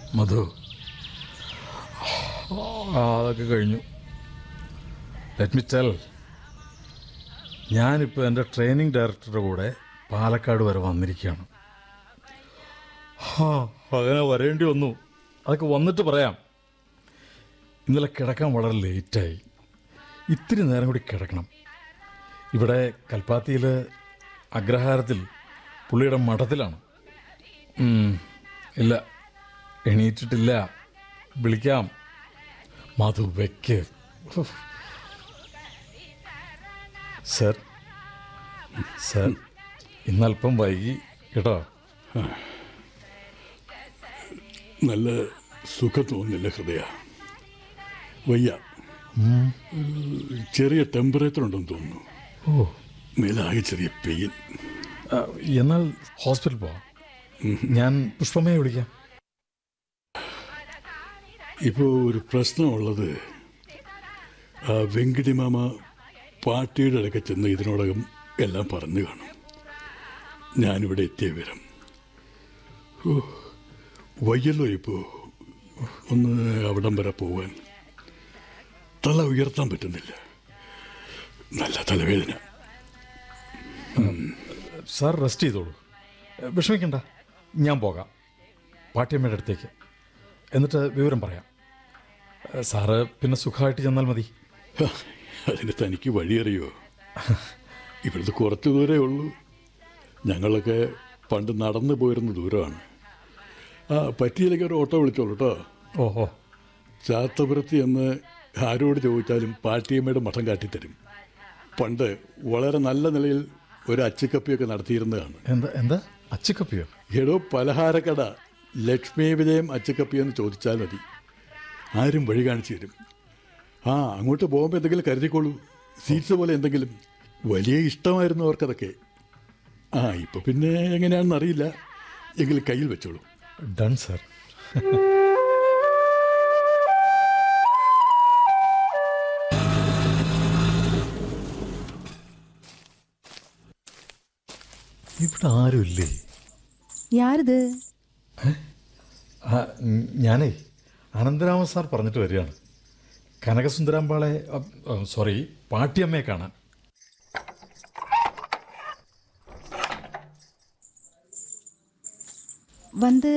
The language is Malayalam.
മധു ആ, അതൊക്കെ കഴിഞ്ഞു ലെറ്റ് മി ടെൽ ഞാനിപ്പോൾ എൻ്റെ ട്രെയിനിങ് ഡയറക്ടറുടെ കൂടെ പാലക്കാട് വരെ വന്നിരിക്കുകയാണ് ഹാ, അങ്ങനെ വരേണ്ടി വന്നു അതൊക്കെ വന്നിട്ട് പറയാം ഇന്നലെ കിടക്കാൻ വളരെ ലേറ്റായി ഇത്തിരി നേരം കൂടി കിടക്കണം ഇവിടെ കൽപ്പാത്തിയിൽ അഗ്രഹാരത്തിൽ പുള്ളിയുടെ മഠത്തിലാണ് ഉം, ഇല്ല എണീറ്റിട്ടില്ല വിളിക്കാം മധു വെക്ക് ഉഫ്. സർ സർ ഇന്നല്പം വൈകി കേട്ടോ നല്ല സുഖം തോന്നുന്നില്ല ഹൃദയ വയ്യ ഒരു ചെറിയ ടെമ്പറേച്ചർ ഉണ്ടെന്ന് തോന്നുന്നു ഓ മേലാകെ ചെറിയ പെയിൻ ആ, എന്നാൽ ഹോസ്പിറ്റൽ പോവാം ഞാൻ പുഷ്പമ്മയെ വിളിക്കാം ഇപ്പോൾ ഒരു പ്രശ്നമുള്ളത് ആ വെങ്കിടി മാമ പാർട്ടിയുടെ ഇടയ്ക്ക് ചെന്ന് ഇതിനോടകം എല്ലാം പറഞ്ഞു കാണും ഞാനിവിടെ എത്തിയ വിവരം ഓ വയ്യല്ലോ ഇപ്പോൾ ഒന്ന് അവിടം വരെ പോകാൻ തല ഉയർത്താൻ പറ്റുന്നില്ല നല്ല തലവേദന സാർ റെസ്റ്റ് ചെയ്തോളൂ വിഷമിക്കണ്ട ഞാൻ പോകാം പാട്ടിയമ്മയുടെ അടുത്തേക്ക് എന്നിട്ട് വിവരം പറയാം സാറ് പിന്നെ സുഖമായിട്ട് ചെന്നാൽ മതി ഹ, അതിന് തനിക്ക് വഴിയറിയോ ഇവിടുന്ന് കുറച്ച് ദൂരേ ഉള്ളൂ ഞങ്ങളൊക്കെ പണ്ട് നടന്നു പോയിരുന്ന ദൂരമാണ് ആ പറ്റിയിലേക്ക് ഒരു ഓട്ടോ വിളിച്ചോളൂ കേട്ടോ ഓഹോ ചാത്തപുരത്ത് എന്ന് ആരോട് ചോദിച്ചാലും പാട്ടിയമ്മയുടെ മഠം കാട്ടിത്തരും പണ്ട് വളരെ നല്ല നിലയിൽ ഒരു അച്ചുക്കപ്പിയൊക്കെ നടത്തിയിരുന്നതാണ് എന്താ എന്താ അച്ചുക്കപ്പിയോ എടോ പലഹാരക്കട ലക്ഷ്മി വിജയം അച്ചുക്കപ്പി എന്ന് ചോദിച്ചാൽ മതി ആരും വഴി കാണിച്ചു തരും ആ അങ്ങോട്ട് പോകുമ്പോൾ എന്തെങ്കിലും കരുതിക്കോളൂ സീറ്റ്സ് പോലെ എന്തെങ്കിലും വലിയ ഇഷ്ടമായിരുന്നു അവർക്കതൊക്കെ ആ ഇപ്പൊ പിന്നെ എങ്ങനെയാണെന്ന് അറിയില്ല എങ്കിലും കയ്യിൽ വെച്ചോളൂ ഡൺ സാർ ഇവിടെ ആരുമില്ലേ யாருது ആ, ഉം, ഞാനേ അനന്തരാമൻ സാർ പറഞ്ഞിട്ട് വരികയാണ് കനകസുന്ദരാമ്പാളെ അ, അ, സോറി പാട്ടിയമ്മയെ കാണാൻ வந்து